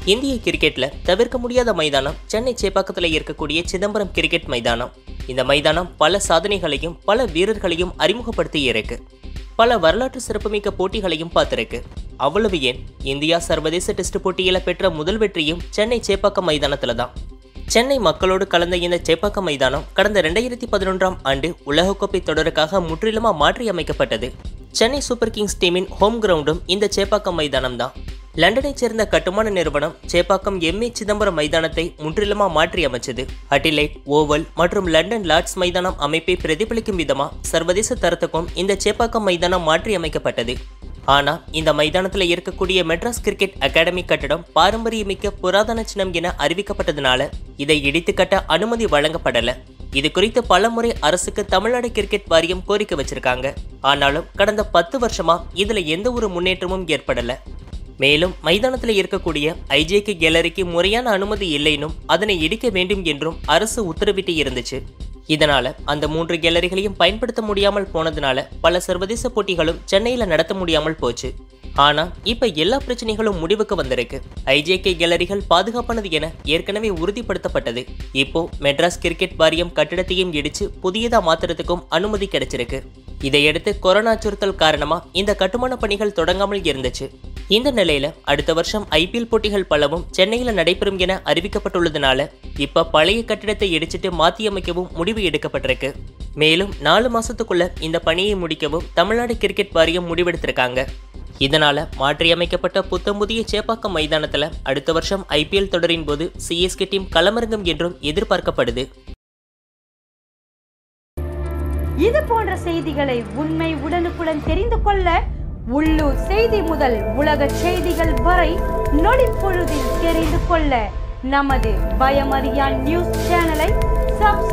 இந்திய கிரிக்கெட்ல தவிர்க்க முடியாத மைதானம் சென்னை சேப்பாக்கத்தில் இருக்கக்கூடிய சிதம்பரம் கிரிக்கெட் மைதானம் இந்த மைதானம் பல சாதனைகளையும் பல வீரர்களையும் அறிமுகப்படுத்தி இருக்கு பல வரலாற்று சிறப்புமிக்க போட்டிகளையும் பார்த்திருக்கு அவ்வளவு ஏன் இந்தியா சர்வதேச டெஸ்ட் போட்டியில பெற்ற முதல் வெற்றியும் சென்னை சேப்பாக்கம் மைதானத்துல தான் சென்னை மக்களோடு கலந்த இந்த சேப்பாக்கம் மைதானம் கடந்த ரெண்டாயிரத்தி பதினொன்றாம் ஆண்டு உலகக்கோப்பை தொடருக்காக முற்றிலுமா மாற்றி அமைக்கப்பட்டது சென்னை சூப்பர் கிங்ஸ் டீமின் ஹோம் கிரவுண்டும் இந்த சேப்பாக்கம் மைதானம் தான் லண்டனைச் சேர்ந்த கட்டுமான நிறுவனம் சேப்பாக்கம் எம்ஏ சிதம்பரம் மைதானத்தை முற்றிலுமா மாற்றி அமைச்சது அட்டிலைட் ஓவல் மற்றும் லண்டன் லார்ட்ஸ் மைதானம் அமைப்பை பிரதிபலிக்கும் விதமா சர்வதேச தரத்துக்கும் இந்த சேப்பாக்கம் மைதானம் மாற்றி அமைக்கப்பட்டது ஆனா இந்த மைதானத்துல இருக்கக்கூடிய மெட்ராஸ் கிரிக்கெட் அகாடமி கட்டடம் பாரம்பரியமிக்க புராதன சின்னம் என அறிவிக்கப்பட்டதுனால இதை இடித்து கட்ட அனுமதி வழங்கப்படல இது குறித்து பலமுறை அரசுக்கு தமிழ்நாடு கிரிக்கெட் வாரியம் கோரிக்கை வச்சிருக்காங்க ஆனாலும் கடந்த பத்து வருஷமா இதுல எந்த ஒரு முன்னேற்றமும் ஏற்படல மேலும் மைதானத்தில் இருக்கக்கூடிய ஐஜேகே கேலரிக்கு முறையான அனுமதி இல்லைனும் அதனை இடிக்க வேண்டும் என்றும் அரசு உத்தரவிட்டு இருந்துச்சு இதனால அந்த மூன்று கேலரிகளையும் பயன்படுத்த முடியாமல் போனதுனால பல சர்வதேச போட்டிகளும் சென்னையில நடத்த முடியாமல் போச்சு ஆனா இப்ப எல்லா பிரச்சனைகளும் முடிவுக்கு வந்திருக்கு ஐஜேகே கேலரிகள் பாதுகாப்பானது என ஏற்கனவே உறுதிப்படுத்தப்பட்டது இப்போ மெட்ராஸ் கிரிக்கெட் வாரியம் கட்டிடத்தையும் இடிச்சு புதியதா மாத்துறதுக்கும் அனுமதி கிடைச்சிருக்கு இதையடுத்து கொரோனா அச்சுறுத்தல் காரணமா இந்த கட்டுமான பணிகள் தொடங்காமல் இருந்துச்சு இந்த நிலையில அடுத்த வருஷம் ஐபிஎல் போட்டிகள் பலவும் சென்னையில நடைபெறும் என அறிவிக்கப்பட்டுள்ளதுனால இப்ப பழைய கட்டிடத்தை இடிச்சிட்டு மாற்றியமைக்கவும் முடிவு எடுக்கப்பட்டிருக்கு மேலும் நாலு மாசத்துக்குள்ள இந்த பணியை முடிக்கவும் தமிழ்நாடு கிரிக்கெட் வாரியம் முடிவெடுத்திருக்காங்க இதனால மாற்றியமைக்கப்பட்ட புத்தம்புதிய சேப்பாக்கம் மைதானத்துல அடுத்த வருஷம் ஐபிஎல் தொடரின் போது சிஎஸ்கே டீம் களமிறங்கும் என்றும் எதிர்பார்க்கப்படுது இது போன்ற செய்திகளை உண்மை உடனுக்குடன் தெரிந்து கொள்ள உள்ளூர் செய்தி முதல் உலக செய்திகள் வரை நொடிப்பொழுதில் தெரிந்து கொள்ள நமது பயமறியான் நியூஸ் சேனலை சப்ஸ்கிரைப்